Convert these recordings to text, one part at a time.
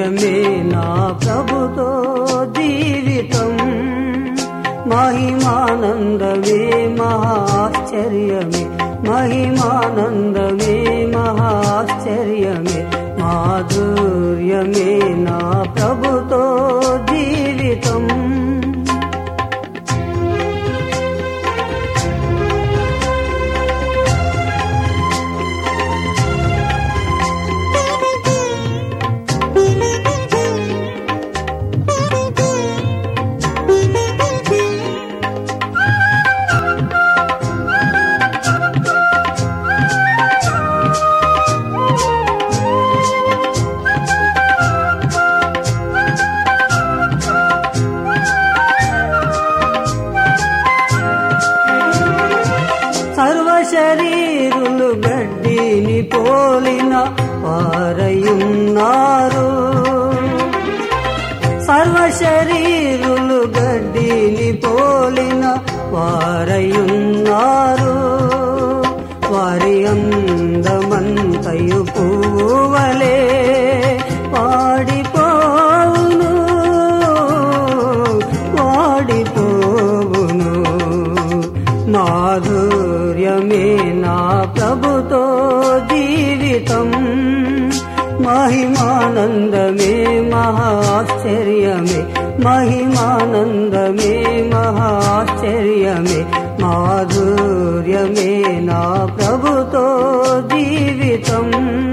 మాధుర్యమే నా ప్రభుతో జీవితం మహిమానందమే మహాశ్చర్యమే మహిమానందమే మహాశ్చర్యమే మాధుర్యమే నా ప్రభుతో జీవితం సర్వ శరీరులు గడ్డిని పోలిన వారయున్నారు సర్వ శరీరులు గడ్డిని పోలిన వారయున్నారు వారి అందమంతయు పువ్వువలే వాడిపోవును వాడిపోవును మాధుర్యమే నా ప్రభుతో జీవితం మహిమానందమే మహాశ్చర్యమే మహిమానందమే మహాశ్చర్యమే మాధుర్యమే నా ప్రభుతో జీవితం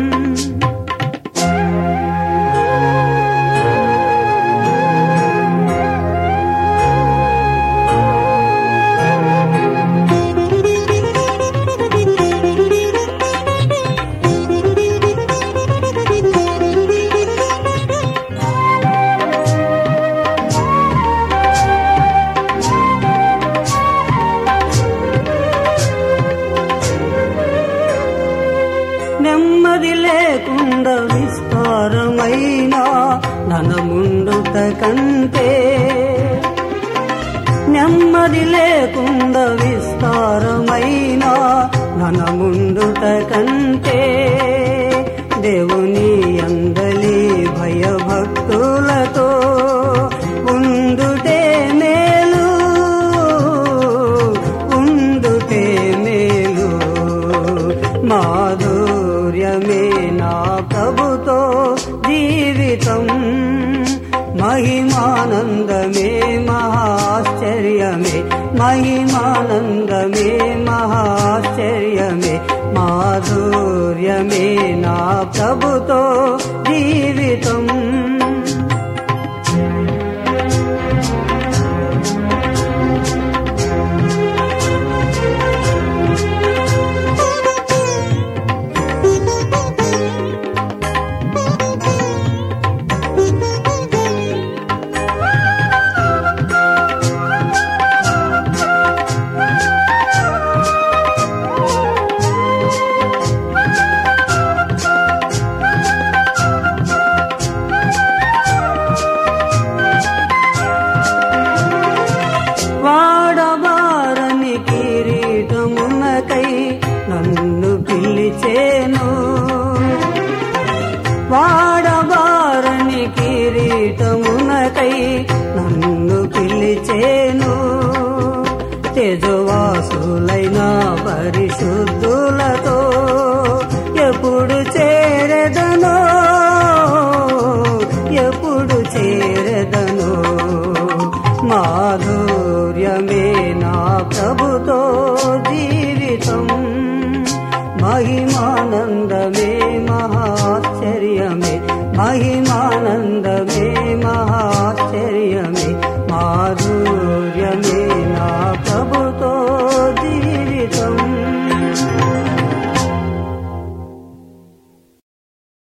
నెమ్మది లేకుండా విస్తారమైన ధనముండుట కంటే నెమ్మది లేకుండా విస్తారమైన ధనముండుట కంటే దేవుని అందలి భయభక్తులతో ఉండుటే మేలు ఉండుటే మేలు మాధుర్యమే నా ప్రభుతో జీవితం మహిమానందమే మహాశ్చర్యమే మహిమానందమే మహాశ్చర్యమే మాధుర్యమే నా ప్రభుతో జీవితం వాడబారని కిరీటమునకై నన్ను పిలిచేను వాడబారని కిరీటమునకై నన్ను పిలిచేను తేజవాసులైన పరిశుద్ధులతో ఎప్పుడు చేరెదనో ఎప్పుడు చేరెదనో మాధుర్యమే నా ప్రభుతో జీవితం మహిమానందమే మహాశ్చర్యమే మహిమానందమే మహాశ్చర్యమే మాధుర్యమే